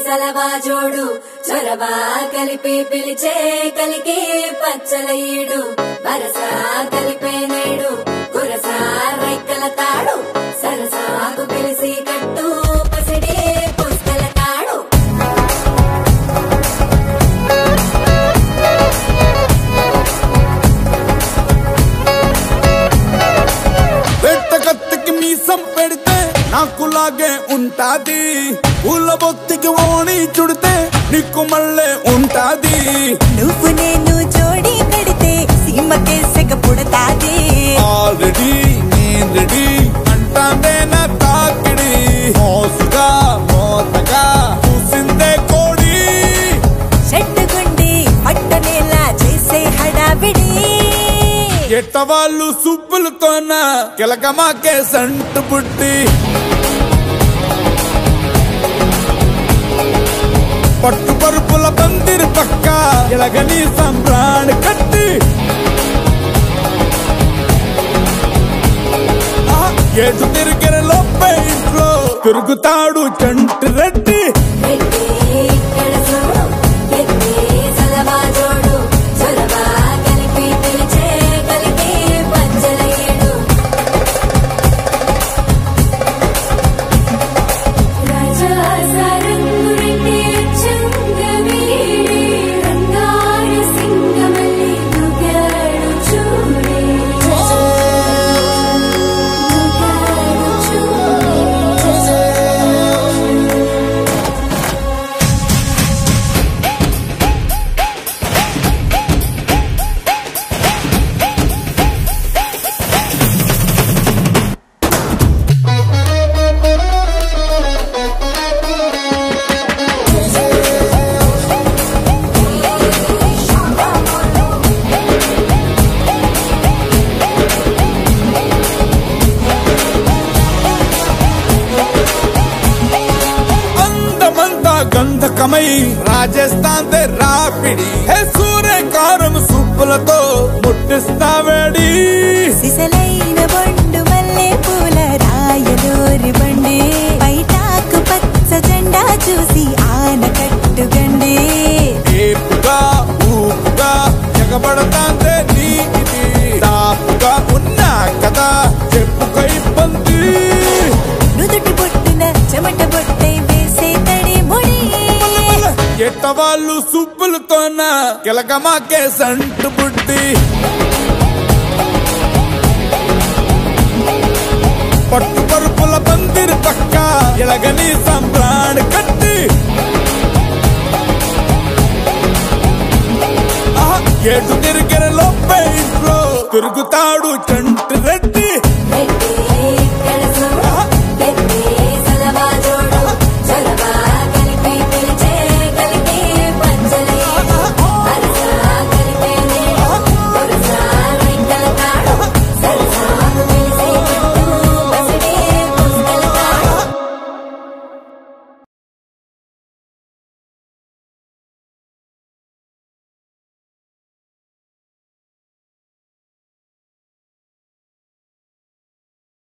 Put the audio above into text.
సలవా జోడు చొరవా కలిపి పిలిచే కలికి పచ్చల ఈడు వరస కలిపే నేడు కురస రెక్కల తాడు సరసాకు పిలిసి కట్టు పసిడి పుస్తల తాడు పెట్ట కత్తికి మీసం పెడితే నాకులాగే ఉంటాది పూల బొత్తికి ఓణి చుడితే నీకు మళ్ళే ఉంటాది నువ్వు నేను జోడి కడితే సీమకే సెగ పుడతాది ఆల్రెడీ నేను రెడీ అంటాందే నా తాకిడి మోసుగా మోతగా చూసిందే కోడి చెట్టుగుండి పట్టనేలా చేసే హడావిడి ఎట్టవాళ్ళు సుబ్బులతోన కిలకమాకే సంటు పుట్టి పట్టు పరుపుల పందిరి పక్క ఇలగని సంబ్రాణి కట్టి ఆ, ఏటు తిరిగిన లోపే ఇంట్లో తిరుగుతాడు చంటి రెడ్డి ఎత్తి ఇక్కడ చూడు ఎత్తి సలవా జోడు చొరవా కలిపి పిలిచే కలికి పచ్చల ఈడు రాజా సారంగు రెడ్డి చంగవీడి రంగార సింగమల్లి దుగాడు చూడే దుగాడు చూడే అందమంతా గంధకమై రాజస్థాన్ దే రాపిడి హే సూర్యకారం సుప్పులతో ముట్టిస్తావేడి సిసలైన బొండు మల్లె పూల రాయలోరి బండి బయటాకు పచ్చ జెండా చూసి ఆనకట్టుగండి ఏపుగా ఊపుగా ఎగబడతాందే నీ ఇది దాపుగా ఉన్నా కదా చెప్పుకో ఇబ్బంది నుదుటి బొట్టున చెమట బొట్టై వేసే తడి ముడి ఎట్టవాళ్ళు సుబ్బులతోన కిలకమాకే సంటు బుడ్డి పట్టు పరుపుల పందిరి పక్క ఇలగని సంబ్రాణి కట్టి ఆహా, ఏటు తిరిగిన లోపే ఇంట్లో తిరుగుతాడు చంటి